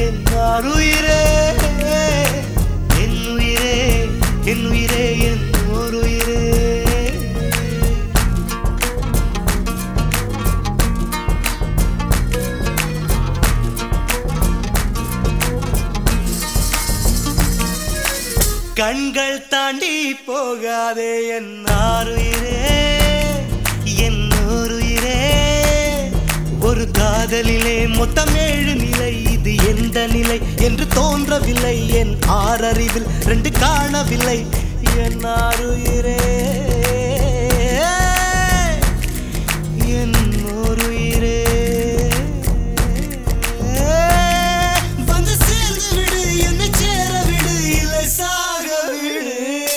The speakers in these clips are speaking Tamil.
என் ஆருயிரே என் உயிரே என் உயிரே என் ஓருயிரே கண்கள் தாண்டி போகாதே என் ஆருயிரே என் ஓருயிரே ஒரு காதலிலே மொத்தம் ஏழு நிலை இது எந்த நிலை என்று தோன்றவில்லை என் ஆறறிவில் ரெண்டு காணவில்லை என் ஆருயிரே என் ஓருயிரே வந்து சேர்ந்து விடு என்னை சேர விடு இல்லை சாக விடு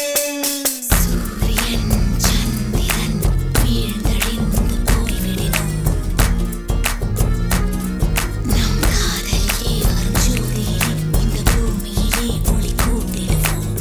சூரியன் சந்திரன் வீழ்ந்தடிந்து போய்விடினும் நம் காதலிலே வரும் ஜோதியிலே இந்த பூமியிலே ஒளி கூட்டிடுவோம்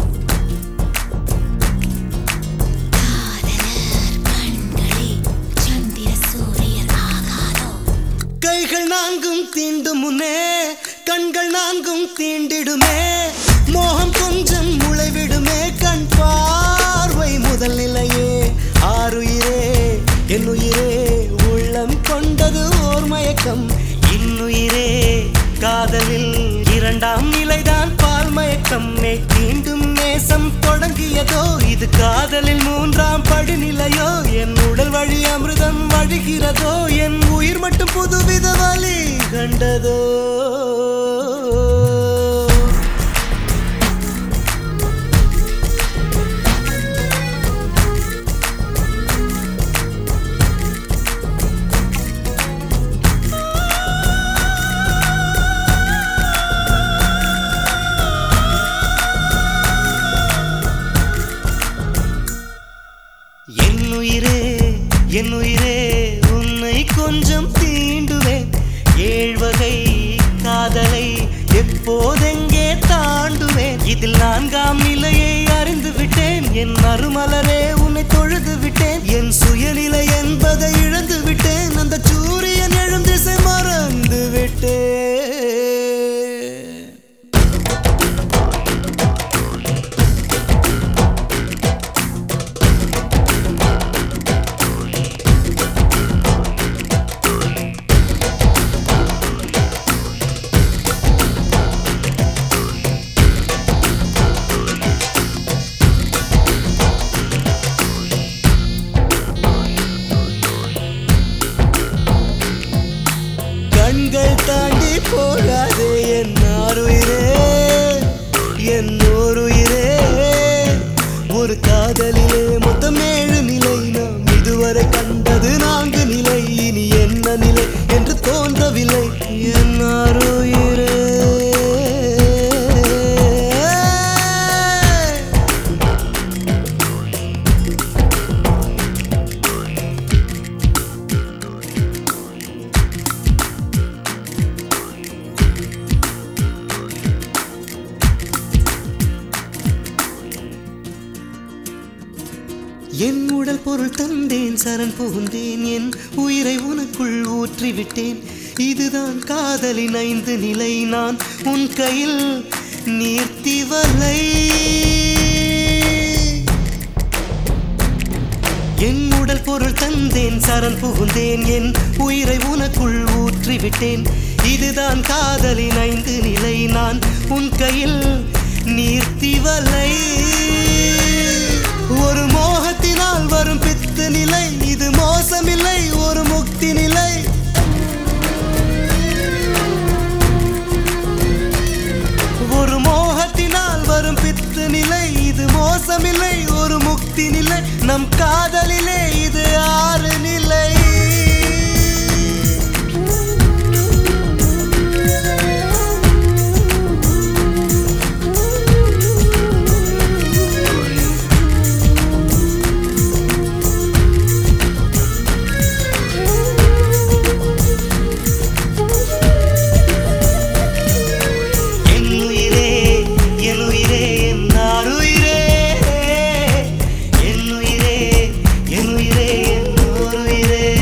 காதலர் கண்களே சந்திர சூரியர் ஆகாதோ கைகள் நான்கும் தீண்டும் முன்னே கண்கள் நான்கும் தீண்டிடுமே மோகம் கொஞ்சம் முளைவிடுமே கண் பார்வை முதல் நிலையே ஆறுயிரே என் உயிரே உள்ளம் கொண்டது ஓர் மயக்கம் இன்னுயிரே காதலில் இரண்டாம் நிலைதான் பால் மயக்கம் மே தீண்டும் நேசம் தொடங்கியதோ இது காதலில் மூன்றாம் படிநிலையோ என் உடல் வழி அமிர்தம் வழிகிறதோ என் உயிர் மட்டும் புதுவித வழி கண்டதோ என் உயிரே என் உயிரே உன்னை கொஞ்சம் தீண்டுவேன் ஏழ்வகை காதலை எப்போதெங்கே தாண்டுவேன் இதில் நான்காம் நிலையை அறிந்து விட்டேன் என் மறுமலரே உன்னை தொழுது விட்டேன் என் சுயநிலை என்பதை இழந்து விட்டேன் அந்த சூரியன் எழும் திசை மறந்து விட்டேன் கண்கள் தாண்டி போகாதே என் ஆறுயிரே என் ஓருயிரே ஒரு காதலிலே மொத்தம் ஏழு நிலை நாம் இதுவரை கண்டது நான்கு நிலை இனி என்ன நிலை என்று தோன்றவில்லை என் ஆறுயிரே என் உடல் பொருள் தந்தேன் சரண் புகுந்தேன் என் உயிரை உனக்குள் ஊற்றிவிட்டேன் இதுதான் காதலின் ஐந்து நிலை நான் உன் கையில் நீர்த்தி வலை என் உடல் பொருள் தந்தேன் சரண் புகுந்தேன் என் உயிரை உனக்குள் ஊற்றிவிட்டேன் இதுதான் காதலின் ஐந்து நிலை நான் உன் கையில் நீர்த்தி வலை ஒரு மோகத்தினால் வரும் பித்து நிலை இது மோசமில்லை ஒரு முக்தி நிலை ஒரு மோகத்தினால் வரும் பித்து நிலை இது மோசமில்லை ஒரு முக்தி நிலை நம் காதலிலே இது ஆறு நிலை என் உயிரே என் உயிரே என் ஆருயிரே என் உயிரே என் உயிரே என் ஓருயிரே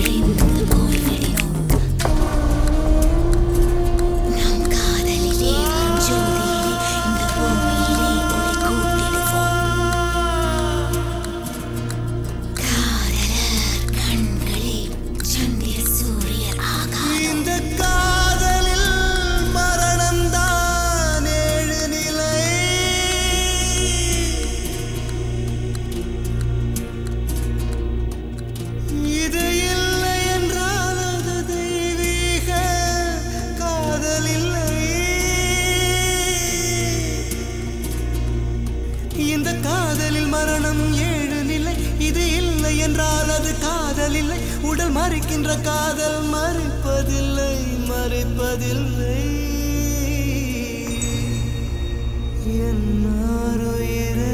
அழிந்து போய்விடினோம் நம் காதலிலே வரும் ஜோதியிலே இந்த பூமியிலே ஒளி கூட்டிடுவோம் காதலர் கண்களே சந்திர சூரியர் ஆகாதோ இந்த காதலில் மரணம்தான் ஏழு நிலை இது இல்லை என்றால் அது தெய்வீக காதல் இல்லை இந்த காதலில் மரணம் ஏழு நிலை இது இல்லை என்றால் அது காதல் இல்லை உடல் மறிக்கின்ற காதல் மறிப்பதில்லை மறிப்பதில்லை என் ஆருயிரே